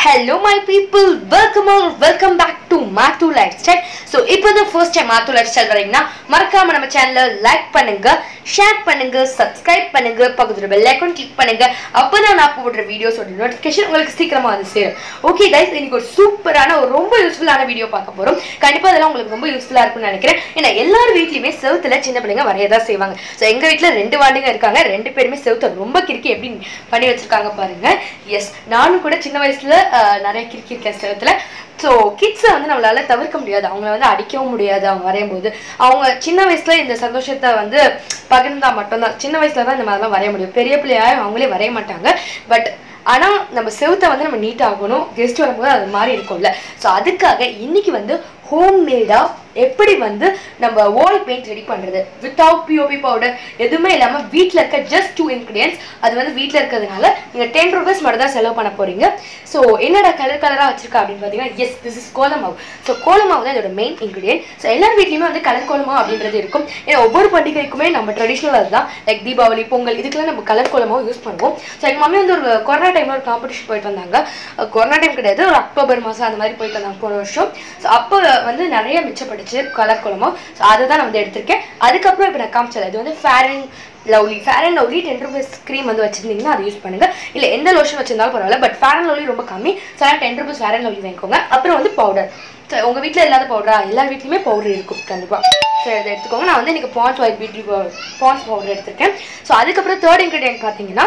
hello my people welcome all welcome back to Mathu life style so இப்போ தான் first time Mathu life style வரீங்கன்னா மறக்காம நம்ம சேனலை லைக் பண்ணுங்க ஷேர் பண்ணுங்க சப்ஸ்கிரைப் பண்ணுங்க பக்கத்துல பெல் ஐக்கான் கிளிக் பண்ணுங்க அப்பதான் நான் போடுற வீடியோஸோட நோட்டிஃபிகேஷன் உங்களுக்கு சீக்கிரமா வந்து சேரும் ஓகே கைஸ் இன்னைக்கு ஒரு சூப்பரான ஒரு ரொம்ப யூஸ்ஃபுல்லான வீடியோ பார்க்க போறோம் கண்டிப்பா அதெல்லாம் உங்களுக்கு ரொம்ப யூஸ்ஃபுல்லா இருக்கும்னு நினைக்கிறேன் ஏன்னா எல்லார் வீட்லயுமே செவுத்துல சின்ன பிள்ளைங்க வரையதான் செய்வாங்க ஸோ எங்க வீட்ல ரெண்டு வாண்டுங்க இருக்காங்க ரெண்டு பேருமே செவுத்த ரொம்ப கிறுக்கி எப்படி பண்ணி வச்சிருக்காங்க பாருங்க எஸ் நானும் கூட சின்ன வயசுல அஹ், நிறைய கிறுக்கி இருக்கேன் செவுத்துல ஸோ கிட்ஸை வந்து நம்மளால தவிர்க்க முடியாது அவங்கள வந்து அடிக்கவும் முடியாது அவங்க வரையும் போது அவங்க சின்ன வயசுல இந்த சந்தோஷத்தை வந்து பகிர்ந்தா மட்டும்தான் சின்ன வயசுல தான் இந்த மாதிரிலாம் வரைய முடியும் பெரிய பிள்ளையாயும் அவங்களே வரைய மாட்டாங்க பட் ஆனா நம்ம செவுத்தை வந்து நம்ம நீட் ஆகணும் கெஸ்ட் வரும்போது அது மாதிரி இருக்கும்ல ஸோ அதுக்காக இன்னைக்கு வந்து ஹோம் மேடா எப்படி வந்து நம்ம வால் பெயிண்ட் ரெடி பண்றது வித்தவுட் பிஓபி பவுடர் எதுவுமே இல்லாம வீட்ல இருக்க ஜஸ்ட் டூ இன்கிரியன்ஸ் அது வந்து வீட்ல இருக்கிறதுனால நீங்க டென் ருபீஸ் மட்டும் தான் செலவு பண்ண போறீங்க ஸோ என்னடா கலர் கலரா வச்சிருக்கா அப்படின்னு பாத்தீங்கன்னா எஸ் திஸ் இஸ் கோலமாவு ஸோ கோலமாவு தான் இதோட மெயின் இன்கிரியன்ட் ஸோ எல்லார் வீட்லயுமே வந்து கலர் கோலமாவு அப்படின்றது இருக்கும் ஏன்னா ஒவ்வொரு பண்டிகைக்குமே நம்ம ட்ரெடிஷ்னல் அதுதான் லைக் தீபாவளி பொங்கல் இதுக்கெல்லாம் நம்ம கலர் கோலமாவு யூஸ் பண்ணுவோம் ஸோ எங்க மம்மி வந்து ஒரு கொரோனா டைம்ல ஒரு காம்படிஷன் போயிட்டு வந்தாங்க அஹ் கொரோனா டைம் கிடையாது ஒரு அக்டோபர் மாசம் அந்த மாதிரி போயிட்டு வந்தாங்க போன வருஷம் ஸோ அப்போ வந்து நிறைய மிச்சப்பட்டுச்சு கலர் கோலமாவு ஸோ அதை தான் நான் வந்து எடுத்திருக்கேன் அதுக்கப்புறம் இப்போ நான் காமிச்சல இது வந்து fair and lovely fair and lovely ten rupees cream வந்து வச்சிருந்தீங்கன்னா அதை யூஸ் பண்ணுங்க இல்லை எந்த லோஷன் வச்சிருந்தாலும் பரவாயில்ல பட் ஃபேர் அண்ட் லவ்லி ரொம்ப கம்மி so ten rupees fair and lovely வாங்கிக்கோங்க அப்புறம் வந்து பவுடர் ஸோ உங்கள் வீட்டில் இல்லாத பவுடரா எல்லா வீட்லையுமே பவுடர் இருக்கும் கண்டிப்பாக ஸோ இதை எடுத்துக்கோங்க நான் வந்து இன்னைக்கு Pond's white beauty Pond's powder எடுத்திருக்கேன் ஸோ அதுக்கப்புறம் தேர்ட் இன்க்ரீடியன்ட் பார்த்தீங்கன்னா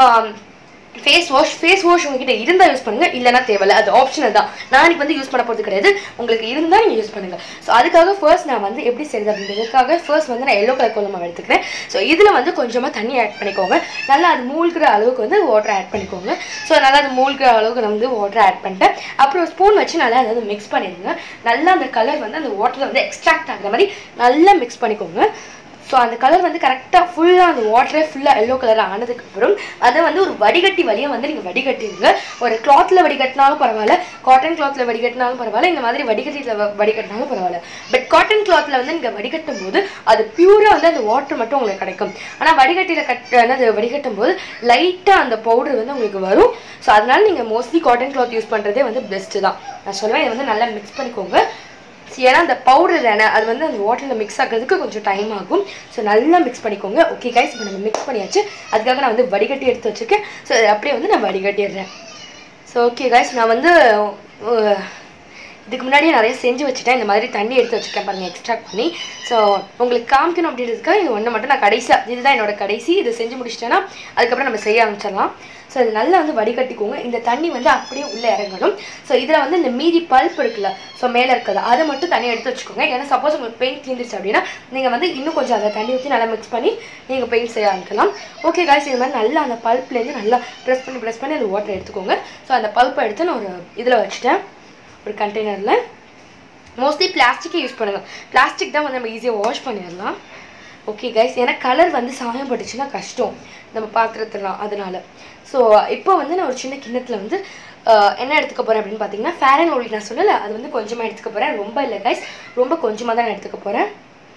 ஃபேஸ் வாஷ் ஃபேஸ் வாஷ் உங்ககிட்ட இருந்தால் யூஸ் பண்ணுங்க இல்லைன்னா தேவையில்ல அது ஆப்ஷனல் தான் நான் இன்னைக்கு வந்து யூஸ் பண்ண போகிறது கிடையாது உங்களுக்கு இருந்தால் நீங்கள் யூஸ் பண்ணுங்க ஸோ அதுக்காக ஃபர்ஸ்ட் நான் வந்து எப்படி செய்யுது அப்படின்றதுக்காக ஃபர்ஸ்ட் வந்து நான் எல்லோ கலர் கோலமாக எடுத்துக்கிறேன் ஸோ இதில் வந்து கொஞ்சமாக தண்ணி ஆட் பண்ணிக்கோங்க நல்லா அது மூழ்கிற அளவுக்கு வந்து வாட்டர் ஆட் பண்ணிக்கோங்க ஸோ நல்லா அது மூழ்கிற அளவுக்கு நான் வந்து வாட்டர் ஆட் பண்ணிட்டேன் அப்புறம் ஸ்பூன் வச்சு நல்லா அதை மிக்ஸ் பண்ணிடுங்க நல்லா அந்த கலர் வந்து அந்த வாட்டரில் வந்து எக்ஸ்ட்ராக்ட் ஆகுற மாதிரி நல்லா மிக்ஸ் பண்ணிக்கோங்க ஸோ அந்த கலர் வந்து கரெக்டாக ஃபுல்லாக அந்த வாட்டரே ஃபுல்லாக எல்லோ கலர் ஆனதுக்கப்புறம் அதை வந்து ஒரு வடிகட்டி வழியாக வந்து நீங்கள் வடிகட்டிடுங்க ஒரு கிளாத்தில் வடிகட்டினாலும் பரவாயில்ல காட்டன் கிளாத்தில் வடிகட்டினாலும் பரவாயில்ல இந்த மாதிரி வடிகட்டியில் வடிகட்டினாலும் பரவாயில்ல பட் காட்டன் கிளாத்தில் வந்து நீங்கள் வடிகட்டும் போது அது பியூராக வந்து அந்த வாட்டர் மட்டும் உங்களுக்கு கிடைக்கும் ஆனால் வடிகட்டியில் கட் என்னது வடிகட்டும் போது லைட்டாக அந்த பவுடர் வந்து உங்களுக்கு வரும் ஸோ அதனால நீங்கள் மோஸ்ட்லி காட்டன் கிளாத் யூஸ் பண்ணுறதே வந்து பெஸ்ட்டு தான் நான் சொல்லுவேன் இதை வந்து நல்லா மிக்ஸ் பண்ணிக்கோங்க ஏன்னா அந்த பவுடர் தானே அது வந்து அந்த வாட்டரில் மிக்ஸ் ஆகிறதுக்கு கொஞ்சம் டைம் ஆகும் ஸோ நல்லா மிக்ஸ் பண்ணிக்கோங்க ஓகே கைஸ் இப்போ நம்ம மிக்ஸ் பண்ணியாச்சு அதுக்காக நான் வந்து வடிகட்டி எடுத்து வச்சுருக்கேன் ஸோ அப்படியே வந்து நான் வடிகட்டிடுறேன் ஸோ ஓகே கைஸ் நான் வந்து அஹ், இதுக்கு முன்னாடியே நிறைய செஞ்சு வச்சுட்டேன் இந்த மாதிரி தண்ணி எடுத்து வச்சுருக்கேன் பாருங்கள் எக்ஸ்ட்ராக்ட் பண்ணி ஸோ உங்களுக்கு காமிக்கணும் அப்படின்றதுக்காக இது ஒன்று மட்டும் நான் கடைசியாக இதுதான் என்னோட கடைசி இது செஞ்சு முடிச்சிட்டேன்னா அதுக்கப்புறம் நம்ம செய்ய ஆரம்பிச்சிடலாம் ஸோ இது நல்லா வந்து வடிகட்டிக்கோங்க இந்த தண்ணி வந்து அப்படியே உள்ளே இறங்கணும் ஸோ இதில் வந்து இந்த மீதி பல்ப் இருக்குல்ல ஸோ மேலே இருக்குது அதை மட்டும் தனியாக எடுத்து வச்சுக்கோங்க ஏன்னா சப்போஸ் உங்களுக்கு பெயிண்ட் தீர்ந்துச்சு அப்படின்னா நீங்கள் வந்து இன்னும் கொஞ்சம் அதை தண்ணி ஊற்றி நல்லா மிக்ஸ் பண்ணி நீங்கள் பெயிண்ட் செய்ய ஆரம்பிக்கலாம் ஓகே காய்ஸ் இது மாதிரி நல்லா அந்த பல்ப்லேருந்து நல்லா ப்ரெஸ் பண்ணி ப்ரெஸ் பண்ணி அந்த வாட்டர் எடுத்துக்கோங்க ஸோ அந்த பல்ப்பை எடுத்து நான் ஒரு இதில் வச்சுட்டேன் ஒரு கண்டெய்னரில் மோஸ்ட்லி பிளாஸ்டிக்கே யூஸ் பண்ணுங்கள் பிளாஸ்டிக் தான் வந்து நம்ம ஈஸியாக வாஷ் பண்ணிடலாம் ஓகே கைஸ் ஏன்னா கலர் வந்து சாயம் பட்டுச்சுன்னா கஷ்டம் நம்ம பாத்திரத்துலாம் அதனால ஸோ இப்போ வந்து நான் ஒரு சின்ன கிண்ணத்தில் வந்து ஆஹ், என்ன எடுத்துக்க போகிறேன் அப்படின்னு பார்த்தீங்கன்னா ஃபேர் அண்ட் லவ்லி நான் சொல்லலை அது வந்து கொஞ்சமாக எடுத்துக்க போகிறேன் ரொம்ப இல்லை கைஸ் ரொம்ப கொஞ்சமாக தான் நான் எடுத்துக்க போகிறேன்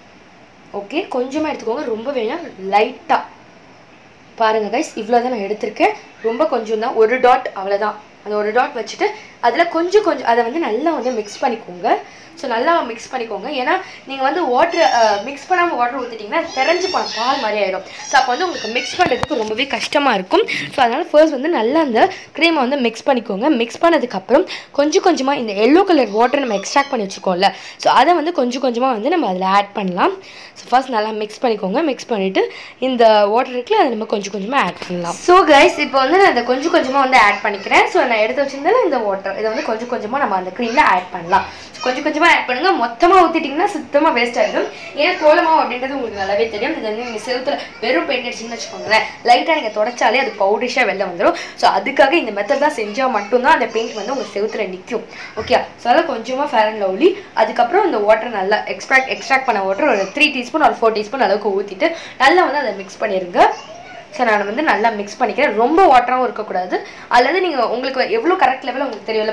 ஓகே கொஞ்சமாக எடுத்துக்கோங்க ரொம்ப வேணாம் லைட்டாக பாருங்கள் கைஸ் இவ்வளோ தான் நான் எடுத்திருக்கேன் ரொம்ப கொஞ்சம் தான் ஒரு டாட் அவ்வளோதான் அந்த ஒரு டாட் வச்சுட்டு அதில் கொஞ்சம் கொஞ்சம் அதை வந்து நல்லா வந்து மிக்ஸ் பண்ணிக்கோங்க ஸோ நல்லா மிக்ஸ் பண்ணிக்கோங்க ஏன்னா நீங்கள் வந்து வாட்டர் மிக்ஸ் பண்ணாமல் வாட்டர் ஊற்றிட்டிங்கன்னா தெரிஞ்சு போன பால் மாதிரி ஆயிடும் ஸோ அப்போ வந்து உங்களுக்கு மிக்ஸ் பண்ணுறதுக்கு ரொம்பவே கஷ்டமாக இருக்கும் ஸோ அதனால் ஃபர்ஸ்ட் வந்து நல்லா அந்த க்ரீமை வந்து மிக்ஸ் பண்ணிக்கோங்க மிக்ஸ் பண்ணதுக்கப்புறம் கொஞ்சம் கொஞ்சமாக இந்த எல்லோ கலர் வாட்டர் நம்ம எக்ஸ்ட்ராக்ட் பண்ணி வச்சுருக்கோம்ல ஸோ அதை வந்து கொஞ்சம் கொஞ்சமாக வந்து நம்ம அதில் ஆட் பண்ணலாம் ஸோ ஃபர்ஸ்ட் நல்லா மிக்ஸ் பண்ணிக்கோங்க மிக்ஸ் பண்ணிவிட்டு இந்த வாட்டர் இருக்குல்ல அதை நம்ம கொஞ்சம் கொஞ்சமாக ஆட் பண்ணலாம் ஸோ கைஸ் இப்போ வந்து நான் இதை கொஞ்சம் கொஞ்சமாக வந்து ஆட் பண்ணிக்கிறேன் ஸோ நான் எடுத்து வச்சிருந்தேன் இந்த வாட்டர் இதை வந்து கொஞ்சம் கொஞ்சமாக நம்ம அந்த க்ரீமில் ஆட் பண்ணலாம் ஸோ கொஞ்சம் கொஞ்சமாக ஆட் பண்ணுங்க மொத்தமாக ஊற்றிட்டிங்கன்னா சுத்தமாக வேஸ்ட் ஆகிடும் ஏன்னா கோலமாவு அப்படின்றது உங்களுக்கு நல்லாவே தெரியும் இது வந்து நீங்கள் செவுத்துல வெறும் பெயிண்ட் அடிச்சிங்கன்னு வச்சுக்கோங்களேன் லைட்டாக நீங்கள் தொடச்சாலே அது பவுடரிஷாக வெளில வந்துடும் ஸோ அதுக்காக இந்த மெத்தட் தான் செஞ்சால் மட்டும்தான் அந்த பெயிண்ட் வந்து உங்கள் செவுத்துல நிற்கும் ஓகே ஸோ அதெல்லாம் கொஞ்சமாக ஃபேர் அண்ட் லவ்லி அதுக்கப்புறம் இந்த வாட்டர் நல்லா எக்ஸ்ட்ராக்ட் எக்ஸ்ட்ராக்ட் பண்ண வாட்டர் ஒரு த்ரீ டீஸ்பூன் ஒரு ஃபோர் டீஸ்பூன் அளவுக்கு ஊற்றிட்டு நல்லா வந்து அதை மிக்ஸ் பண்ணிடுங்க ஸோ நான் வந்து நல்லா மிக்ஸ் பண்ணிக்கிறேன் ரொம்ப வாட்டராகவும் இருக்கக்கூடாது அல்லது நீங்கள் உங்களுக்கு எவ்வளோ கரெக்ட் லெவலில் உங்களுக்கு தெரியல இப்போ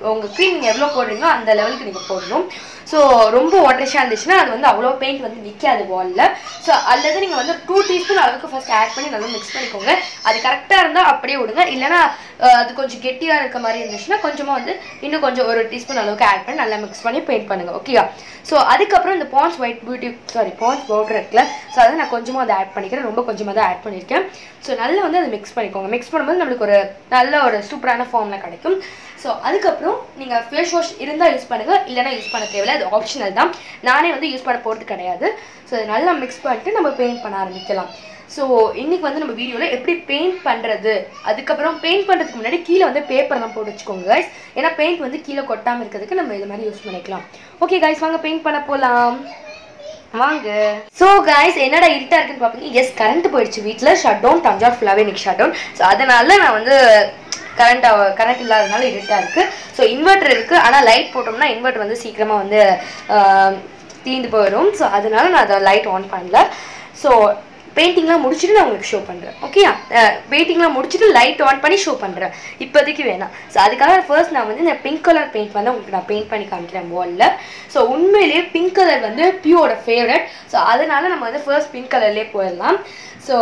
உங்கள் க்ரீம் நீங்கள் எவ்வளோ போடுறீங்களோ அந்த லெவலுக்கு நீங்கள் போடணும் ஸோ ரொம்ப வாட்டரிஷாக இருந்துச்சுன்னா அது வந்து அவ்வளோ பெயிண்ட் வந்து நிற்காது வாலில் ஸோ அல்லது நீங்கள் வந்து டூ டீஸ்பூன் அளவுக்கு ஃபர்ஸ்ட் ஆட் பண்ணி நல்லா மிக்ஸ் பண்ணிக்கோங்க அது கரெக்டாக இருந்தால் அப்படியே விடுங்க இல்லைனா அஹ், அது கொஞ்சம் கெட்டியாக இருக்க மாதிரி இருந்துச்சுன்னா கொஞ்சமாக வந்து இன்னும் கொஞ்சம் ஒரு டீஸ்பூன் அளவுக்கு ஆட் பண்ணி நல்லா மிக்ஸ் பண்ணி பெயிண்ட் பண்ணுங்கள் ஓகேயா ஸோ அதுக்கப்புறம் இந்த Pond's white beauty sorry Pond's powder இருக்குல்ல ஸோ அதை நான் கொஞ்சமாக அதை ஆட் பண்ணிக்கிறேன் ரொம்ப கொஞ்சமாக தான் ஆட் பண்ணியிருக்கேன் ஸோ நல்லா வந்து அதை மிக்ஸ் பண்ணிக்கோங்க மிக்ஸ் பண்ணும்போது நம்மளுக்கு ஒரு நல்ல ஒரு சூப்பரான ஃபார்மில் கிடைக்கும் ஸோ அதுக்கப்புறம் நீங்கள் ஃபேஸ் வாஷ் இருந்தால் யூஸ் பண்ணுங்கள் இல்லைனா யூஸ் பண்ண தேவையில்ல அது ஆப்ஷனல் தான் நானே வந்து யூஸ் பண்ண போகிறது கிடையாது ஸோ அதை நல்லா மிக்ஸ் பண்ணிட்டு நம்ம பெயிண்ட் பண்ண ஆரம்பிக்கலாம் ஸோ இன்னைக்கு வந்து நம்ம வீடியோவில் எப்படி பெயிண்ட் பண்ணுறது அதுக்கப்புறம் பெயிண்ட் பண்ணுறதுக்கு முன்னாடி கீழே வந்து பேப்பர்லாம் போட்டு வச்சுக்கோங்க guys ஏன்னா பெயிண்ட் வந்து கீழே கொட்டாமல் இருக்கிறதுக்கு நம்ம இது மாதிரி யூஸ் பண்ணிக்கலாம் ஓகே guys வாங்க பெயிண்ட் பண்ண போகலாம் வாங்க ஸோ guys என்னடா இருட்டா இருக்குன்னு பார்ப்பீங்க எஸ் கரண்ட் போயிடுச்சு வீட்டில் ஷட் டவுன் தஞ்சாவூர் ஃபுல்லாகவே இன்னைக்கு ஷட் டவுன் ஸோ அதனால நான் வந்து கரண்ட் கரண்ட் இல்லாதனால இருட்டா இருக்கு ஸோ இன்வெர்டர் இருக்கு ஆனால் லைட் போட்டோம்னா இன்வெர்டர் வந்து சீக்கிரமா வந்து ஆஹ், தீந்து போயிடும் ஸோ அதனால நான் அதை லைட் ஆன் பண்ணல ஸோ பெயிண்டிங்லாம் முடிச்சுட்டு நான் உங்களுக்கு ஷோ பண்ணுறேன் ஓகேயா பெயிண்டிங்லாம் முடிச்சுட்டு லைட் ஆன் பண்ணி ஷோ பண்ணுறேன் இப்போதைக்கு வேணாம் ஸோ அதுக்காக ஃபர்ஸ்ட் நான் வந்து இந்த பிங்க் கலர் பெயிண்ட் வந்து உங்களுக்கு நான் பெயிண்ட் பண்ணி காமிக்கிறேன் வாலில் ஸோ உண்மையிலேயே பிங்க் கலர் வந்து பியூரோட ஃபேவரட் ஸோ அதனால நம்ம வந்து ஃபர்ஸ்ட் பிங்க் கலர்லேயே போயிடலாம் ஸோ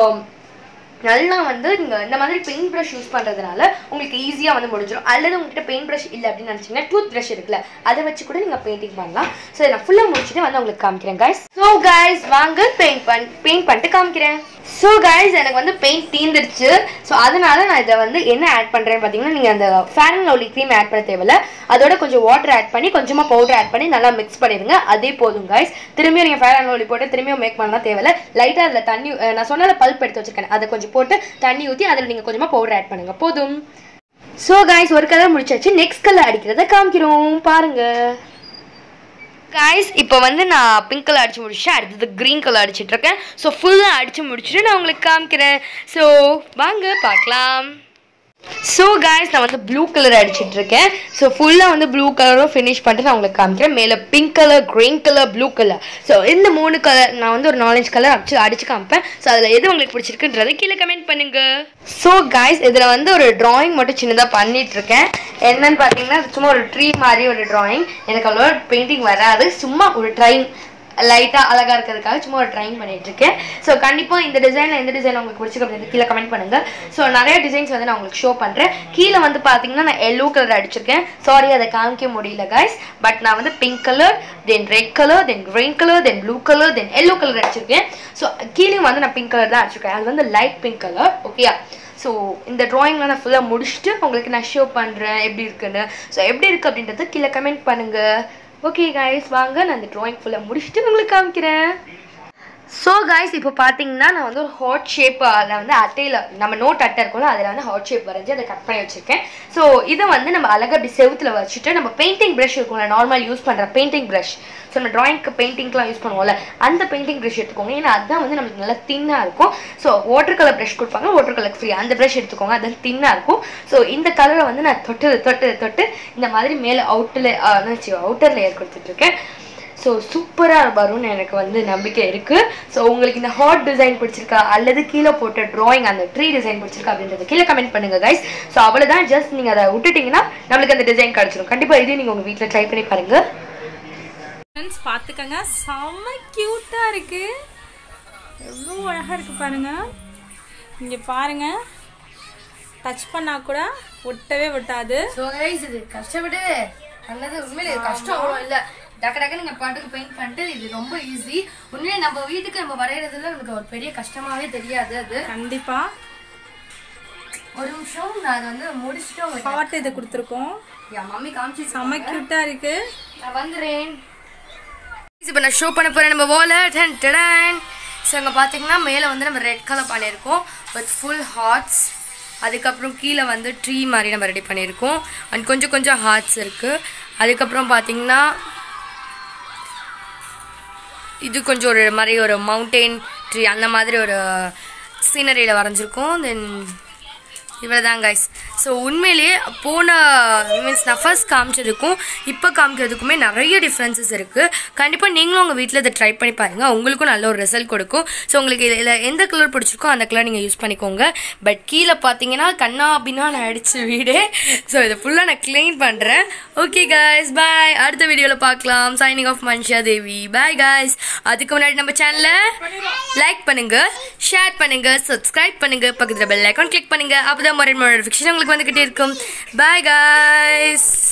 நல்லா வந்து நீங்கள் இந்த மாதிரி பெயிண்ட் ப்ரஷ் யூஸ் பண்ணுறதுனால உங்களுக்கு ஈஸியாக வந்து முடிஞ்சிடும் அல்லது உங்ககிட்ட பெயிண்ட் ப்ரஷ் இல்லை அப்படின்னு நினச்சிங்கன்னா டூத் ப்ரஷ் இருக்குல்ல அதை வச்சு கூட நீங்கள் பெயிண்டிங் பண்ணலாம் ஸோ நான் ஃபுல்லாக முடிச்சுட்டு வந்து உங்களுக்கு காமிக்கிறேன் guys ஸோ guys வாங்க பெயிண்ட் பண் பெயிண்ட் பண்ணிட்டு காமிக்கிறேன் ஸோ guys எனக்கு வந்து பெயிண்ட் தீந்துருச்சு ஸோ அதனால நான் இதை வந்து என்ன ஆட் பண்ணுறேன்னு பார்த்தீங்கன்னா நீங்கள் அந்த fair and lovely cream add பண்ண தேவையில்ல அதோட கொஞ்சம் வாட்டர் ஆட் பண்ணி கொஞ்சமாக பவுடர் ஆட் பண்ணி நல்லா மிக்ஸ் பண்ணிடுங்க அதே போதும் guys திரும்பியும் நீங்கள் ஃபேன் அண்ட் லவ்லி போட்டு திரும்பியும் மேக் பண்ணலாம் தேவையில்ல லைட்டாக அதில் தண்ணி அஹ் நான் சொன்னால பல்ப் எடுத்து வச்சிருக்கேன் அதை கொஞ்சம் போட்டு தண்ணி ஊற்றி அதில் நீங்கள் கொஞ்சமாக பவுடர் ஆட் பண்ணுங்க போதும் ஸோ guys ஒரு கலர் முடிச்சாச்சு நெக்ஸ்ட் கலர் அடிக்கிறத காமிக்கிறோம் பாருங்க காய்ஸ் இப்போ வந்து நான் பிங்க் கலர் அடிச்சு முடிச்சிட்டேன் அடுத்தது க்ரீன் கலர் அடிச்சிட்டு இருக்கேன் ஸோ ஃபுல்லாக அடிச்சு முடிச்சுட்டு நான் உங்களுக்கு காமிக்கிறேன் ஸோ வாங்க பார்க்கலாம் ஸோ காய்ஸ் நான் வந்து ப்ளூ கலர் அடிச்சிட்டு இருக்கேன் ஸோ ஃபுல்லாக வந்து ப்ளூ கலரும் ஃபினிஷ் பண்ணிட்டு நான் உங்களுக்கு காமிக்கிறேன் மேலே pink colour green colour blue colour so இந்த மூணு கலர் நான் வந்து ஒரு நாலஞ்சு கலர் அடிச்சு அடிச்சு காமிப்பேன் ஸோ அதில் எது உங்களுக்கு பிடிச்சிருக்குன்றதை கீழே கமெண்ட் பண்ணுங்க ஸோ காய்ஸ் இதில் வந்து ஒரு டிராயிங் மட்டும் சின்னதாக பண்ணிட்டு இருக்கேன் என்னன்னு பார்த்தீங்கன்னா சும்மா ஒரு ட்ரீ மாதிரி ஒரு டிராயிங் எனக்கு அவ்வளோ பெயிண்டிங் வராது சும்மா ஒரு ட்ரைங் லைட்டாக அழகாக இருக்கிறதுக்காக சும்மா ஒரு ட்ரைங் பண்ணிட்டு இருக்கேன் ஸோ கண்டிப்பாக இந்த டிசைனில் எந்த டிசைன் உங்களுக்கு பிடிச்சிருக்கு அப்படின்னு கீழே கமெண்ட் பண்ணுங்க ஸோ நிறைய டிசைன்ஸ் வந்து நான் உங்களுக்கு ஷோ பண்ணுறேன் கீழே வந்து பார்த்தீங்கன்னா நான் எல்லோ கலர் அடிச்சிருக்கேன் சாரி அதை காமிக்க முடியல guys பட் நான் வந்து pink colour then red colour then green colour then blue colour then yellow colour அடிச்சிருக்கேன் ஸோ கீழே வந்து நான் பிங்க் கலர் தான் அடிச்சிருக்கேன் அது வந்து லைட் பிங்க் கலர் ஓகேயா ஸோ இந்த ட்ராயிங்லாம் நான் ஃபுல்லாக முடிச்சுட்டு உங்களுக்கு நான் ஷோ பண்ணுறேன் எப்படி இருக்குன்னு ஸோ எப்படி இருக்குது அப்படின்றத கீழே கமெண்ட் பண்ணுங்கள் ஓகே guys வாங்க நான் இந்த ட்ராயிங் ஃபுல்லாக முடிச்சுட்டு உங்களுக்கு காமிக்கிறேன் ஸோ காய்ஸ் இப்போ பார்த்தீங்கன்னா நான் வந்து ஒரு ஹாட் ஷேப் அதில் வந்து அட்டையில் நம்ம நோட் அட்டை இருக்கும்ல அதில் வந்து ஹாட் ஷேப் வரைஞ்சி அதை கட் பண்ணி வச்சுருக்கேன் ஸோ இதை வந்து நம்ம அழகாக அப்படி செவுத்துல வச்சுட்டு நம்ம பெயிண்டிங் ப்ரஷ் இருக்கும்ல நார்மல் யூஸ் பண்ணுற பெயிண்டிங் ப்ரஷ் ஸோ நம்ம ட்ராயிங்க்கு பெயிண்டிங்க்குலாம் யூஸ் பண்ணுவோம்ல அந்த பெயிண்டிங் ப்ரஷ் எடுத்துக்கோங்க ஏன்னா அதுதான் வந்து நமக்கு நல்லா தின்னாக இருக்கும் ஸோ வாட்டர் கலர் ப்ரஷ் கொடுப்பாங்க வாட்டர் கலர் ஃப்ரீ அந்த ப்ரஷ் எடுத்துக்கோங்க அது தின்னாக இருக்கும் ஸோ இந்த கலரை வந்து நான் தொட்டு தொட்டு தொட்டு இந்த மாதிரி மேலே அவுட்டில் அவுட்டர் லேயர் கொடுத்துட்ருக்கேன் ஸோ சூப்பராக வரும்னு எனக்கு வந்து நம்பிக்கை இருக்குது ஸோ உங்களுக்கு இந்த ஹாட் டிசைன் பிடிச்சிருக்கா அல்லது கீழே போட்ட ட்ராயிங் அந்த ட்ரீ டிசைன் பிடிச்சிருக்கா அப்படின்றத கீழே கமெண்ட் பண்ணுங்க கைஸ் ஸோ அவ்வளோதான் ஜஸ்ட் நீங்கள் அதை விட்டுட்டீங்கன்னா நம்மளுக்கு அந்த டிசைன் கிடச்சிரும் கண்டிப்பாக இதையும் நீங்கள் உங்கள் வீட்டில் ட்ரை பண்ணி பாருங்கள் ஃப்ரெண்ட்ஸ் பார்த்துக்கங்க செம்ம க்யூட்டாக இருக்கு எவ்வளோ அழகாக இருக்கு பாருங்க இங்கே பாருங்க டச் பண்ணா கூட ஒட்டவே ஒட்டாது ஸோ கைஸ் இது கஷ்டப்பட்டு பண்ணது உண்மையிலே இது கஷ்டம் அவ்வளோ இல்லை டக்கு டக்கு நீங்கள் பாட்டுக்கு பெயிண்ட் பண்ணிட்டு இது ரொம்ப ஈஸி உண்மையிலே நம்ம வீட்டுக்கு நம்ம வரைகிறதுல நமக்கு ஒரு பெரிய கஷ்டமாவே தெரியாது அது கண்டிப்பாக ஒரு நிமிஷம் நான் அதை வந்து முடிச்சுட்டு உங்களுக்கு ஹார்ட் இது கொடுத்துருக்கோம் என் மம்மி காமிச்சு செம்ம க்யூட்டாக இருக்கு நான் வந்துடுறேன் இப்போ நான் ஷோ பண்ண போகிறேன் நம்ம வால டன் டடன் ஸோ அங்கே பார்த்தீங்கன்னா மேலே வந்து நம்ம ரெட் கலர் பண்ணியிருக்கோம் வித் ஃபுல் ஹார்ட்ஸ் அதுக்கப்புறம் கீழே வந்து ட்ரீ மாதிரி நம்ம ரெடி பண்ணியிருக்கோம் அண்ட் கொஞ்சம் கொஞ்சம் ஹார்ட்ஸ் இருக்குது அதுக்கப்புறம் பார்த்தீங்கன்னா இது கொஞ்சம் ஒரு மாதிரி ஒரு மவுண்டெயின் ட்ரீ அந்த மாதிரி ஒரு சீனரியில் வரைஞ்சிருக்கோம் தென் இவ்வளோ தான் கைஸ் ஸோ உண்மையிலேயே போன மீன்ஸ் நான் ஃபர்ஸ்ட் காமிச்சதுக்கும் இப்போ காமிக்கிறதுக்குமே நிறைய டிஃப்ரென்சஸ் இருக்குது கண்டிப்பாக நீங்களும் உங்கள் வீட்டில் இதை ட்ரை பண்ணி பாருங்கள் உங்களுக்கும் நல்ல ஒரு ரிசல்ட் கொடுக்கும் ஸோ உங்களுக்கு இதில் எந்த கலர் பிடிச்சிருக்கோ அந்த கலர் நீங்கள் யூஸ் பண்ணிக்கோங்க பட் கீழே பார்த்தீங்கன்னா கண்ணா அப்படின்னா நான் அடிச்ச வீடு ஸோ இதை ஃபுல்லாக நான் க்ளீன் பண்ணுறேன் ஓகே காய்ஸ் பாய் அடுத்த வீடியோவில் பார்க்கலாம் signing off Mansha Devi bye guys அதுக்கு முன்னாடி நம்ம சேனலை லைக் பண்ணுங்க ஷேர் பண்ணுங்க சப்ஸ்கிரைப் பண்ணுங்க பக்கத்தில் பெல் ஐக்கான் கிளிக் பண்ணுங்க அப்பதான் முறை நோட்டிஃபிகேஷன் உங்களுக்கு வந்துகிட்டே இருக்கும் பாய் காய்ஸ்